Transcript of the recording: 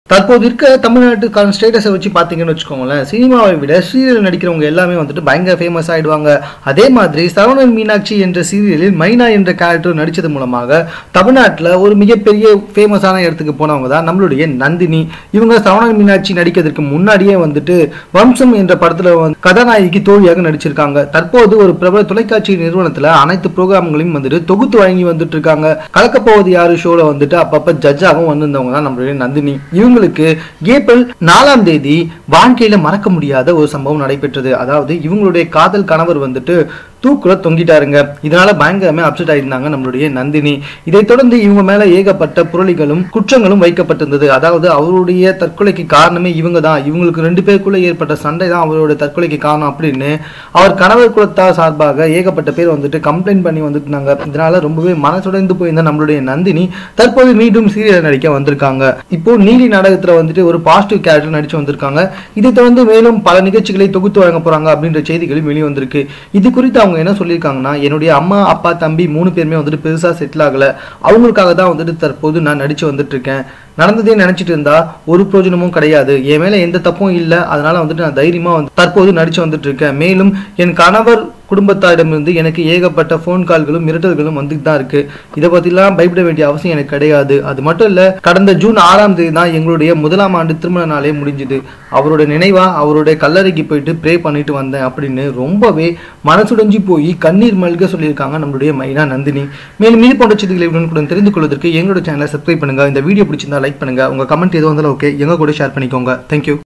தற்போது இருக்க தமிழ்நாட்டுக்கான ஸ்டேட்டஸை வச்சு பார்த்தீங்கன்னு வச்சுக்கோங்களேன் சினிமாவை விட சீரியல் நடிக்கிறவங்க எல்லாமே வந்துட்டு பயங்கர ஃபேமஸ் ஆயிடுவாங்க அதே மாதிரி சரவணன் மீனாட்சி என்ற சீரியலில் மைனா என்ற கேரக்டர் நடித்தது மூலமாக தமிழ்நாட்டில் ஒரு மிகப்பெரிய ஃபேமஸான இடத்துக்கு போனவங்க தான் நம்மளுடைய நந்தினி இவங்க சரவணன் மீனாட்சி நடிக்கிறதுக்கு முன்னாடியே வந்துட்டு வம்சம் என்ற படத்தில் வந்து கதாநாயகிக்கு தோழியாக நடிச்சிருக்காங்க தற்போது ஒரு பிரபல தொலைக்காட்சி நிறுவனத்தில் அனைத்து ப்ரோக்ராம்களையும் வந்துட்டு தொகுத்து வழங்கி வந்துட்டு இருக்காங்க கலக்கப்போவது யாரு ஷோல வந்துட்டு அப்பப்ப ஜட்ஜாகவும் வந்திருந்தவங்க தான் நம்மளுடைய நந்தினி இவங்களுக்கு ஏப்ரல் நாலாம் தேதி வாழ்க்கையில மறக்க முடியாத ஒரு சம்பவம் நடைபெற்றது அதாவது இவங்களுடைய காதல் கணவர் வந்துட்டு தூக்குல தொங்கிட்டாருங்க இதனால பயங்கரமே அப்செட் ஆயிருந்தாங்க நம்மளுடைய நந்தினி இதைத் தொடர்ந்து இவங்க மேல ஏகப்பட்ட புரளிகளும் குற்றங்களும் வைக்கப்பட்டிருந்தது அதாவது அவருடைய தற்கொலைக்கு காரணமே இவங்க தான் இவங்களுக்கு ரெண்டு பேருக்குள்ள ஏற்பட்ட சண்டை தான் அவருடைய தற்கொலைக்கு காரணம் அப்படின்னு அவர் கணவர் குலத்தார் சார்பாக ஏகப்பட்ட பேர் வந்துட்டு கம்ப்ளைண்ட் பண்ணி வந்துட்டு இருந்தாங்க இதனால ரொம்பவே மனசுடைந்து போயிருந்த நம்மளுடைய நந்தினி தற்போது மீண்டும் சீரியல் நடிக்க வந்திருக்காங்க இப்போ நீலி நாடகத்துல வந்துட்டு ஒரு பாசிட்டிவ் கேரக்டர் நடிச்சு வந்திருக்காங்க இதை தொடர்ந்து மேலும் பல நிகழ்ச்சிகளை தொகுத்து வழங்க போறாங்க அப்படின்ற செய்திகளும் வெளியே வந்திருக்கு இது குறித்து அவங்க என்ன சொல்லியிருக்காங்கன்னா என்னுடைய அம்மா அப்பா தம்பி மூணு பேருமே வந்துட்டு பெருசா செட்டில் ஆகல அவங்களுக்காக தான் வந்துட்டு தற்போது நான் நடிச்சு வந்துட்டு இருக்கேன் நடந்ததே நினைச்சிட்டு இருந்தா ஒரு பிரயோஜனமும் கிடையாது என் மேல எந்த தப்பும் இல்லை அதனால வந்துட்டு நான் தைரியமா வந்து தற்போது நடிச்சு வந்துட்டு இருக்கேன் மேலும் என் கணவர் குடும்பத்தாரிடமிருந்து எனக்கு ஏகப்பட்ட ஃபோன் கால்களும் மிரட்டல்களும் வந்துட்டு தான் இருக்கு இதை பத்திலாம் பயப்பட வேண்டிய அவசியம் எனக்கு கிடையாது அது மட்டும் இல்ல கடந்த ஜூன் ஆறாம் தேதி தான் எங்களுடைய முதலாம் ஆண்டு திருமண நாளே முடிஞ்சுது அவரோட நினைவா அவருடைய கல்லறைக்கு போயிட்டு ப்ரே பண்ணிட்டு வந்தேன் அப்படின்னு ரொம்பவே மனசுடைஞ்சு போய் கண்ணீர் மல்க சொல்லியிருக்காங்க நம்மளுடைய மைனா நந்தினி மேலும் இது போன்ற செய்திகளை உடனுக்குடன் தெரிந்து கொள்வதற்கு எங்களோட சேனலை சப்ஸ்கிரைப் பண்ணுங்க இந்த வீடியோ பிடிச்சிருந்தா லைக் பண்ணுங்க உங்க கமெண்ட் எதுவும் வந்தாலும் ஓகே எங்க கூட ஷேர் பண்ணிக்கோங்க தேங்க்யூ